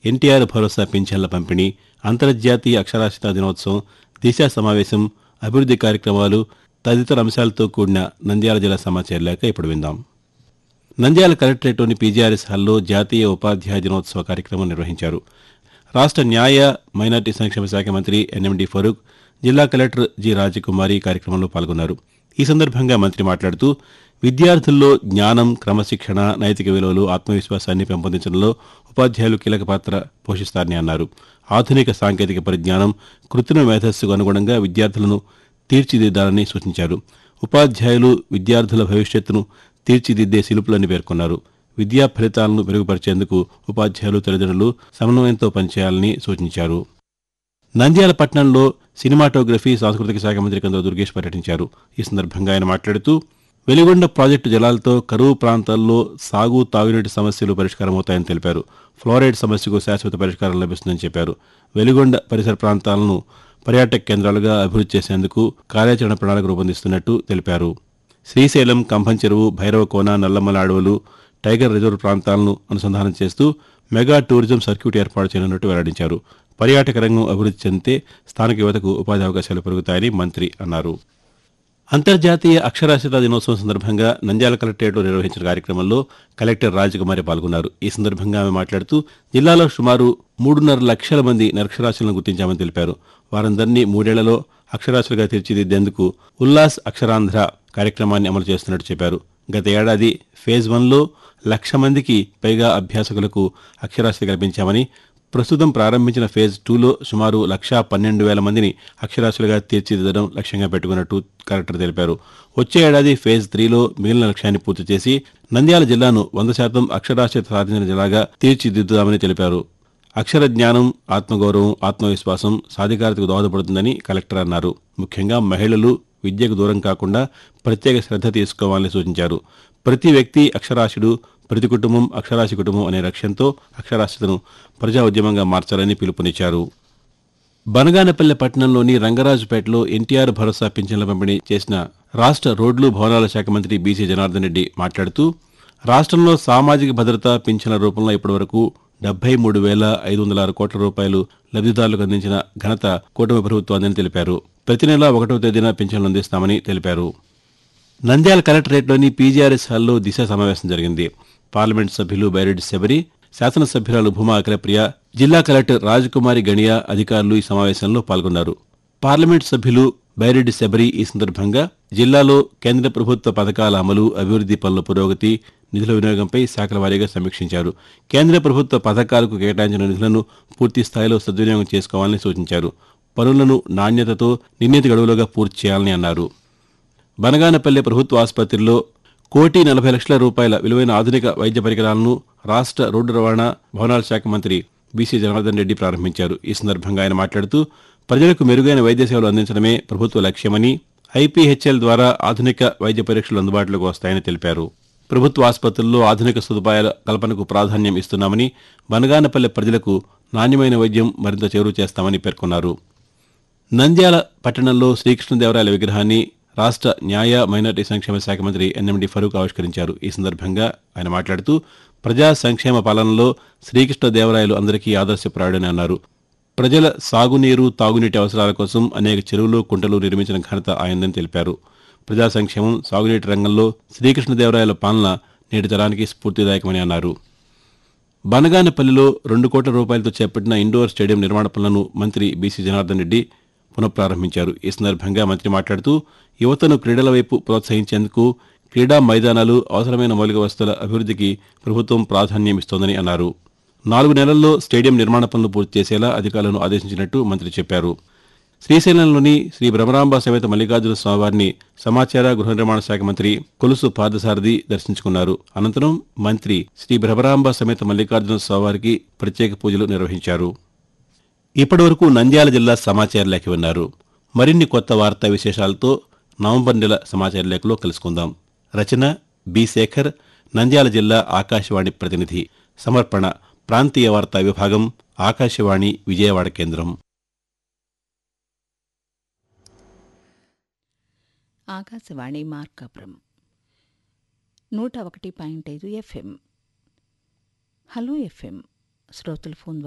ఎన్టీఆర్ భరోసా పింఛన్ల పంపిణీ అంతర్జాతీయ అక్షరాస్యతా దినోత్సవం దిశ సమావేశం అభివృద్ది కార్యక్రమాలు తదితర అంశాలతో కూడిన నంద్యాల జిల్లా సమాచార లేఖ ఇప్పుడు విందాం నంద్యాల కలెక్టరేట్లోని పీజీఆర్ఎస్ హాల్లో జాతీయ ఉపాధ్యాయ దినోత్సవ కార్యక్రమం నిర్వహించారు రాష్ట్ర న్యాయ మైనార్టీ సంక్షేమ శాఖ మంత్రి ఎన్ఎండి ఫరూక్ జిల్లా కలెక్టర్ జి రాజకుమారి కార్యక్రమంలో పాల్గొన్నారు ఈ సందర్భంగా మంత్రి మాట్లాడుతూ విద్యార్థుల్లో జ్ఞానం క్రమశిక్షణ నైతిక విలువలు ఆత్మవిశ్వాసాన్ని పెంపొందించడంలో ఉపాధ్యాయులు కీలక పాత్ర పోషిస్తారని అన్నారు ఆధునిక సాంకేతిక పరిజ్ఞానం కృత్రిమ మేధస్సుకు అనుగుణంగా విద్యార్థులను తీర్చిదిద్దాలని సూచించారు ఉపాధ్యాయులు విద్యార్థుల భవిష్యత్తును తీర్చిదిద్దే శిల్పులని పేర్కొన్నారు విద్యా ఫలితాలను మెరుగుపరిచేందుకు ఉపాధ్యాయులు తల్లిదండ్రులు సమన్వయంతో పనిచేయాలని సూచించారు నంద్యాల పట్టణంలో సినిమాటోగ్రఫీ సాంస్కృతిక శాఖ మంత్రి కందుల దుర్గేష్ పర్యటించారు ఈ సందర్భంగా ఆయన మాట్లాడుతూ వెలిగొండ ప్రాజెక్టు జలాలతో కరువు ప్రాంతాల్లో సాగు తాగునీటి సమస్యలు పరిష్కారమవుతాయని తెలిపారు ఫ్లోరైడ్ సమస్యకు శాశ్వత పరిష్కారం లభిస్తుందని చెప్పారు వెలిగొండ పరిసర ప్రాంతాలను పర్యాటక కేంద్రాలుగా అభివృద్ధి చేసేందుకు కార్యాచరణ ప్రణాళిక రూపొందిస్తున్నట్టు తెలిపారు శ్రీశైలం కంభం చెరువు భైరవకోన నల్లమల అడవులు టైగర్ రిజర్వ్ ప్రాంతాలను అనుసంధానం చేస్తూ మెగా టూరిజం సర్క్యూట్ ఏర్పాటు చేయనున్నట్టు వెల్లడించారు పర్యాటక రంగం అభివృద్ధి చెందితే స్థానిక యువతకు ఉపాధి అవకాశాలు పెరుగుతాయని మంత్రి అన్నారు అంతర్జాతీయ అక్షరాస్యతా దినోత్సవం సందర్భంగా నంద్యాల కలెక్టరేట్లో నిర్వహించిన కార్యక్రమంలో కలెక్టర్ రాజకుమారి పాల్గొన్నారు ఈ సందర్భంగా ఆమె మాట్లాడుతూ జిల్లాలో సుమారు మూడున్నర లక్షల మంది నిరక్షరాస్యులను గుర్తించామని తెలిపారు వారందరినీ మూడేళ్లలో అక్షరాస్యులుగా తీర్చిదిద్దేందుకు ఉల్లాస్ అక్షరాంధ్ర కార్యక్రమాన్ని అమలు చేస్తున్నట్టు చెప్పారు గత ఏడాది ఫేజ్ వన్లో లక్ష మందికి పైగా అభ్యాసకులకు అక్షరాస్యత కల్పించామని ప్రస్తుతం ప్రారంభించిన ఫేజ్ టూలో సుమారు లక్షా పన్నెండు వేల మందిని అక్షరాస్యులుగా తీర్చిదిద్దడం లక్ష్యంగా పెట్టుకున్నట్టు కలెక్టర్ తెలిపారు వచ్చే ఏడాది ఫేజ్ త్రీలో మిగిలిన లక్ష్యాన్ని పూర్తి చేసి నంద్యాల జిల్లాను వంద శాతం అక్షరాస్యత సాధించిన జిల్లాగా తీర్చిదిద్దుదామని తెలిపారు అక్షర జ్ఞానం ఆత్మగౌరవం ఆత్మవిశ్వాసం సాధికారతకు దోహదపడుతుందని కలెక్టర్ అన్నారు ముఖ్యంగా మహిళలు విద్యకు దూరం కాకుండా ప్రత్యేక శ్రద్ధ తీసుకోవాలని సూచించారు ప్రతి వ్యక్తి అక్షరాస్యుడు ప్రతి కుటుంబం అక్షరాస్య కుటుంబం అనే లక్ష్యంతో అక్షరాస్యతను ప్రజా ఉద్యమంగా మార్చాలని పిలుపునిచ్చారు బనగానపల్లె పట్టణంలోని రంగరాజుపేటలో ఎన్టీఆర్ భరోసా పింఛన్ల పంపిణీ చేసిన రాష్ట్ర రోడ్లు భవనాల శాఖ మంత్రి బీసీ జనార్దన్ రెడ్డి మాట్లాడుతూ రాష్ట్రంలో సామాజిక భద్రత పింఛన్ల రూపంలో ఇప్పటివరకు డెబ్బై మూడు వేల ఐదు వందల ఆరు కోట్ల రూపాయలు లబ్ధిదారులకు అందించిన ఘనత కూటమి ప్రభుత్వాన్ని తెలిపారు ప్రతి నెల ఒకటో తేదీన పింఛన్లు అందిస్తామని తెలిపారు నంద్యాల కలెక్టరేట్లోని పీజీఆర్ఎస్ హాల్లో దిశ సమావేశం జరిగింది పార్లమెంట్ సభ్యులు బైరెడ్డి శబరి శాసనసభ్యురాలు భూమా అఖిలప్రియ జిల్లా కలెక్టర్ రాజకుమారి గణియా అధికారులు ఈ సమావేశంలో పాల్గొన్నారు పార్లమెంట్ సభ్యులు బైరెడ్డి శబరి ఈ సందర్భంగా జిల్లాలో కేంద్ర ప్రభుత్వ పథకాల అమలు అభివృద్ది పనుల పురోగతి నిధుల వినియోగంపై శాఖల వారీగా సమీక్షించారు కేంద్ర ప్రభుత్వ పథకాలకు కేటాయించిన నిధులను పూర్తి స్థాయిలో సద్వినియోగం చేసుకోవాలని సూచించారు పనులను నాణ్యతతో నిర్ణీత గడువులుగా పూర్తి చేయాలని అన్నారు బనగానపల్లె ప్రభుత్వ ఆసుపత్రిలో కోటి నలభై లక్షల రూపాయల విలువైన ఆధునిక వైద్య పరికరాలను రాష్ట్ర రోడ్డు రవాణా భవనాల శాఖ మంత్రి బీసీ జనార్దన్ రెడ్డి ప్రారంభించారు ఈ సందర్భంగా ఆయన మాట్లాడుతూ ప్రజలకు మెరుగైన వైద్య సేవలు అందించడమే ప్రభుత్వ లక్ష్యమని ఐపీహెచ్ఎల్ ద్వారా ఆధునిక వైద్య పరీక్షలు అందుబాటులోకి వస్తాయని తెలిపారు ప్రభుత్వ ఆసుపత్రుల్లో ఆధునిక సదుపాయాల కల్పనకు ప్రాధాన్యం ఇస్తున్నామని బనగానపల్లె ప్రజలకు నాణ్యమైన వైద్యం మరింత చేరువ చేస్తామని పేర్కొన్నారు నంద్యాల పట్టణంలో శ్రీకృష్ణదేవరాయల విగ్రహాన్ని రాష్ట్ర న్యాయ మైనార్టీ సంక్షేమ శాఖ మంత్రి ఎన్ఎండి ఫరూక్ ఆవిష్కరించారు ఈ సందర్భంగా ఆయన మాట్లాడుతూ ప్రజా సంక్షేమ పాలనలో శ్రీకృష్ణదేవరాయలు అందరికీ ఆదర్శప్రాయుడని అన్నారు ప్రజల సాగునీరు తాగునీటి అవసరాల కోసం అనేక చెరువులు కుంటలు నిర్మించిన ఘనత ఆయనదని తెలిపారు ప్రజా సంక్షేమం సాగునీటి రంగంలో శ్రీకృష్ణదేవరాయల పాలన నేటి తరానికి స్ఫూర్తిదాయకమని అన్నారు బనగానపల్లిలో రెండు కోట్ల రూపాయలతో చేపట్టిన ఇండోర్ స్టేడియం నిర్మాణ పనులను మంత్రి బీసీ జనార్దన్ రెడ్డి పునఃప్రారంభించారు ఈ సందర్భంగా మంత్రి మాట్లాడుతూ యువతను క్రీడల వైపు ప్రోత్సహించేందుకు క్రీడా మైదానాలు అవసరమైన మౌలిక వసతుల అభివృద్ధికి ప్రభుత్వం ప్రాధాన్యం ఇస్తోందని అన్నారు నాలుగు నెలల్లో స్టేడియం నిర్మాణ పనులు పూర్తి చేసేలా అధికారులను ఆదేశించినట్టు మంత్రి చెప్పారు శ్రీశైలంలోని శ్రీ భ్రమరాంబ సమేత మల్లికార్జున స్వామివారిని సమాచార గృహ నిర్మాణ శాఖ మంత్రి కొలుసు పార్థసారథి దర్శించుకున్నారు అనంతరం మంత్రి శ్రీ భ్రమరాంబ సమేత మల్లికార్జున స్వామివారికి ప్రత్యేక పూజలు నిర్వహించారు ఇప్పటివరకు నంద్యాల జిల్లా సమాచార లేఖ విన్నారు మరిన్ని కొత్త వార్తా విశేషాలతో నవంబర్ నెల సమాచార లేఖలో కలుసుకుందాం రచన బి శేఖర్ నంద్యాల జిల్లా ఆకాశవాణి ప్రతినిధి సమర్పణ ప్రాంతీయ వార్తా విభాగం ఆకాశవాణి విజయవాడ కేంద్రం ఆకాశవాణి మార్కాపురం నూట ఒకటి పాయింట్ ఐదు ఎఫ్ఎం హలో ఎఫ్ఎం శ్రోతల ఫోన్